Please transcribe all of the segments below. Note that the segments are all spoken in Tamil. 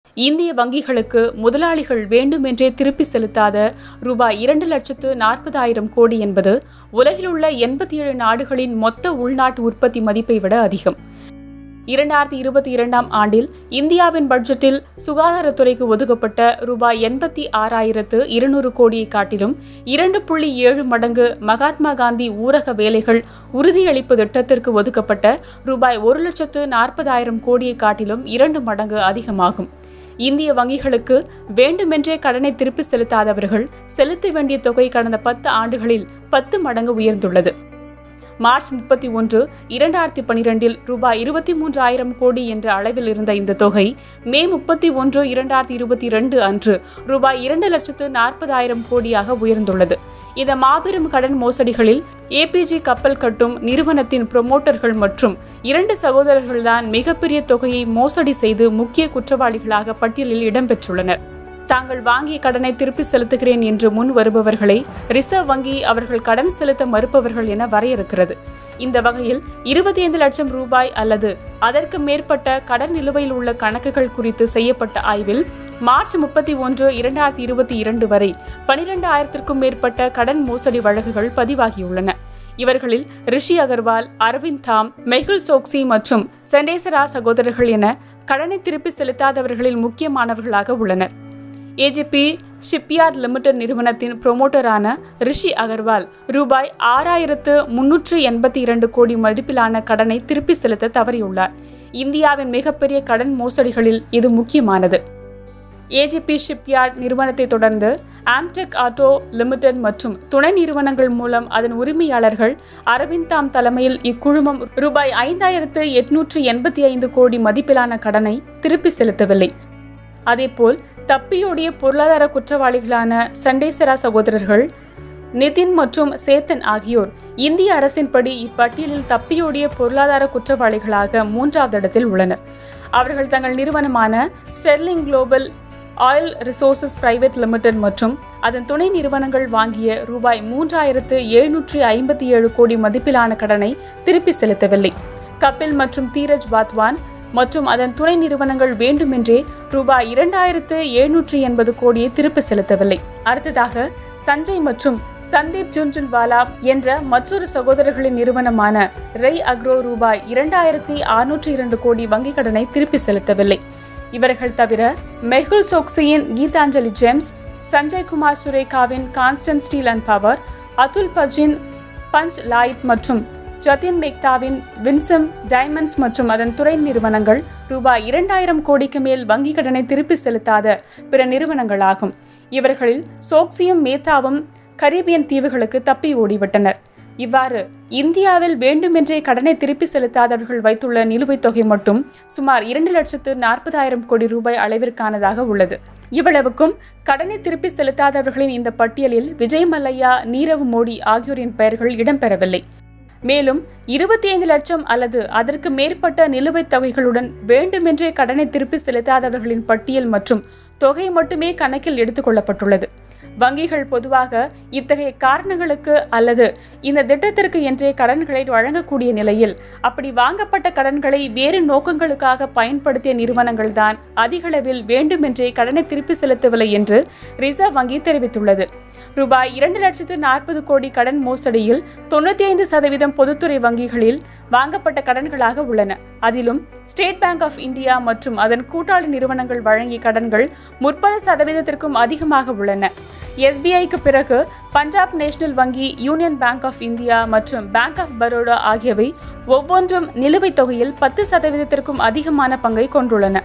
இந்திய வங்கிகளுக்கு முதலாளிகள் வேண்டுமென்றே திருப்பி செலுத்தாத ரூபாய் இரண்டு லட்சத்து நாற்பதாயிரம் கோடி என்பது உலகிலுள்ள எண்பத்தி ஏழு நாடுகளின் மொத்த உள்நாட்டு உற்பத்தி மதிப்பை விட அதிகம் இரண்டாயிரத்தி இருபத்தி இரண்டாம் ஆண்டில் இந்தியாவின் பட்ஜெட்டில் சுகாதாரத்துறைக்கு ஒதுக்கப்பட்ட ரூபாய் எண்பத்தி ஆறாயிரத்து இருநூறு கோடியை காட்டிலும் இரண்டு புள்ளி ஏழு மடங்கு மகாத்மா காந்தி ஊரக வேலைகள் உறுதியளிப்பு திட்டத்திற்கு ஒதுக்கப்பட்ட ரூபாய் ஒரு லட்சத்து நாற்பதாயிரம் கோடியை காட்டிலும் இரண்டு மடங்கு அதிகமாகும் இந்திய வங்கிகளுக்கு வேண்டுமென்றே கடனை திருப்பி செலுத்தாதவர்கள் செலுத்த வேண்டிய தொகை கடந்த பத்து ஆண்டுகளில் பத்து மடங்கு உயர்ந்துள்ளது மார்ச் முப்பத்தி ஒன்று இரண்டாயிரத்தி பனிரெண்டில் ரூபாய் இருபத்தி மூன்றாயிரம் கோடி என்ற அளவில் இருந்த இந்த தொகை மே முப்பத்தி ஒன்று இரண்டாயிரத்தி இருபத்தி இரண்டு அன்று ரூபாய் இரண்டு லட்சத்து நாற்பதாயிரம் கோடியாக உயர்ந்துள்ளது இந்த மாபெரும் கடன் மோசடிகளில் ஏபிஜி கப்பல் கட்டும் நிறுவனத்தின் புரமோட்டர்கள் மற்றும் இரண்டு சகோதரர்கள்தான் மிகப்பெரிய தொகையை மோசடி செய்து முக்கிய குற்றவாளிகளாக பட்டியலில் இடம்பெற்றுள்ளனர் தாங்கள் வாங்கிய கடனை திருப்பி செலுத்துகிறேன் என்று முன் வருபவர்களை ரிசர்வ் வங்கி அவர்கள் கடன் செலுத்த மறுப்பவர்கள் என வரையறுக்கிறது இந்த வகையில் இருபத்தி ஐந்து லட்சம் ரூபாய் அல்லது அதற்கு மேற்பட்ட கடன் நிலுவையில் உள்ள கணக்குகள் குறித்து செய்யப்பட்ட ஆய்வில் மார்ச் முப்பத்தி ஒன்று இரண்டாயிரத்தி இருபத்தி இரண்டு வரை பனிரெண்டு ஆயிரத்திற்கும் மேற்பட்ட கடன் மோசடி வழக்குகள் பதிவாகியுள்ளன இவர்களில் ரிஷி அகர்வால் அரவிந்த் தாம் மெஹுல் சோக்சி மற்றும் செண்டேசரா சகோதரர்கள் என கடனை திருப்பி செலுத்தாதவர்களில் முக்கியமானவர்களாக உள்ளனர் ஏஜிபி ஷிப்யார்ட் லிமிடெட் நிறுவனத்தின் புரொமோட்டரான ரிஷி அகர்வால் ரூபாய் ஆறாயிரத்து முன்னூற்று எண்பத்தி இரண்டு கோடி மதிப்பிலான கடனை திருப்பி செலுத்த தவறியுள்ளார் இந்தியாவின் மிகப்பெரிய கடன் மோசடிகளில் இது முக்கியமானது ஏஜிபி ஷிப்யார்ட் நிறுவனத்தை தொடர்ந்து ஆம்டெக் ஆட்டோ லிமிடெட் மற்றும் துணை நிறுவனங்கள் மூலம் அதன் உரிமையாளர்கள் அரவிந்த் தாம் தலைமையில் இக்குழுமம் ரூபாய் ஐந்தாயிரத்து எட்நூற்று எண்பத்தி ஐந்து கோடி மதிப்பிலான கடனை திருப்பி செலுத்தவில்லை அதேபோல் தப்பியோடிய பொருளாதார குற்றவாளிகளான சண்டேசரா சகோதரர்கள் நிதின் மற்றும் சேத்தன் ஆகியோர் இந்திய அரசின்படி இப்பட்டியலில் தப்பியோடிய பொருளாதார குற்றவாளிகளாக மூன்றாவது இடத்தில் உள்ளனர் அவர்கள் தங்கள் நிறுவனமான Sterling Global Oil Resources Private Limited மற்றும் அதன் துணை நிறுவனங்கள் வாங்கிய ரூபாய் மூன்றாயிரத்து எழுநூற்றி ஐம்பத்தி ஏழு கோடி மதிப்பிலான கடனை திருப்பி செலுத்தவில்லை கபில் மற்றும் தீரஜ் வாத்வான் மற்றும் அதன் துணை நிறுவனங்கள் வேண்டுமென்றே ரூபாய் இரண்டாயிரத்து எழுநூற்றி எண்பது கோடியை திருப்பி செலுத்தவில்லை அடுத்ததாக சஞ்சய் மற்றும் சந்தீப் ஜுன்ஜுன்வாலா என்ற மற்றொரு சகோதரர்களின் நிறுவனமான ரெய் அக்ரோ ரூபாய் இரண்டாயிரத்தி அறுநூற்றி இரண்டு கோடி வங்கிக் கடனை திருப்பி செலுத்தவில்லை இவர்கள் தவிர மெஹுல் சோக்சியின் கீதாஞ்சலி ஜெம்ஸ் சஞ்சய் குமார் சுரேகாவின் Constant Steel and Power Atul பஜின் பஞ்ச் லாயிட் மற்றும் ஜதின் மேக்தாவின் வின்சம் டைமண்ட்ஸ் மற்றும் அதன் துறை நிறுவனங்கள் ரூபாய் இரண்டாயிரம் கோடிக்கு மேல் வங்கிக் கடனை திருப்பி செலுத்தாத பிற நிறுவனங்களாகும் இவர்களில் சோக்சியும் மேத்தாவும் கரீபியன் தீவுகளுக்கு தப்பி ஓடிவிட்டனர் இவ்வாறு இந்தியாவில் வேண்டுமென்றே கடனை திருப்பி செலுத்தாதவர்கள் வைத்துள்ள நிலுவைத் தொகை மட்டும் சுமார் இரண்டு லட்சத்து நாற்பதாயிரம் கோடி ரூபாய் அளவிற்கானதாக உள்ளது இவ்வளவுக்கும் கடனை திருப்பி செலுத்தாதவர்களின் இந்த பட்டியலில் விஜய் மல்லையா நீரவ் மோடி ஆகியோரின் பெயர்கள் இடம்பெறவில்லை மேலும் இருபத்தி ஐந்து லட்சம் அல்லது அதற்கு மேற்பட்ட நிலுவைத் தொகைகளுடன் வேண்டுமென்றே கடனை திருப்பி செலுத்தாதவர்களின் பட்டியல் மற்றும் தொகை மட்டுமே கணக்கில் எடுத்துக்கொள்ளப்பட்டுள்ளது வங்கிகள் பொதுவாக இத்தகைய காரணங்களுக்கு அல்லது இந்த திட்டத்திற்கு என்றே கடன்களை வழங்கக்கூடிய நிலையில் அப்படி வாங்கப்பட்ட கடன்களை வேறு நோக்கங்களுக்காக பயன்படுத்திய நிறுவனங்கள் தான் அதிகளவில் வேண்டுமென்றே கடனை திருப்பி செலுத்தவில்லை என்று ரிசர்வ் வங்கி தெரிவித்துள்ளது ரூபாய் இரண்டு லட்சத்து நாற்பது கோடி கடன் மோசடியில் தொண்ணூத்தி ஐந்து சதவீதம் பொதுத்துறை வங்கிகளில் வாங்கப்பட்ட கடன்களாக உள்ளன அதிலும் ஸ்டேட் பேங்க் ஆஃப் இந்தியா மற்றும் அதன் கூட்டாளி நிறுவனங்கள் வழங்கிய கடன்கள் முப்பது சதவீதத்திற்கும் அதிகமாக உள்ளன எஸ்பிஐக்கு பிறகு பஞ்சாப் நேஷனல் வங்கி யூனியன் பேங்க் ஆஃப் இந்தியா மற்றும் பேங்க் ஆஃப் பரோடா ஆகியவை ஒவ்வொன்றும் நிலுவைத் தொகையில் பத்து சதவீதத்திற்கும் அதிகமான பங்கை கொண்டுள்ளன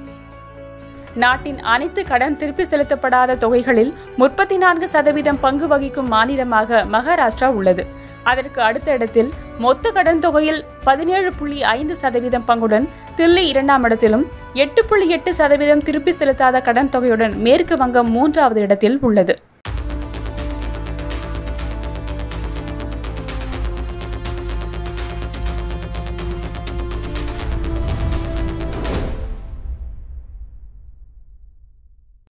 நாட்டின் அனைத்து கடன் திருப்பி செலுத்தப்படாத தொகைகளில் முப்பத்தி நான்கு சதவீதம் பங்கு வகிக்கும் மாநிலமாக மகாராஷ்டிரா உள்ளது அதற்கு அடுத்த இடத்தில் மொத்த கடன் தொகையில் பதினேழு புள்ளி ஐந்து சதவீதம் பங்குடன் தில்லி இரண்டாம் இடத்திலும் எட்டு புள்ளி எட்டு சதவீதம் திருப்பி செலுத்தாத கடன் தொகையுடன் மேற்கு வங்கம் மூன்றாவது இடத்தில் உள்ளது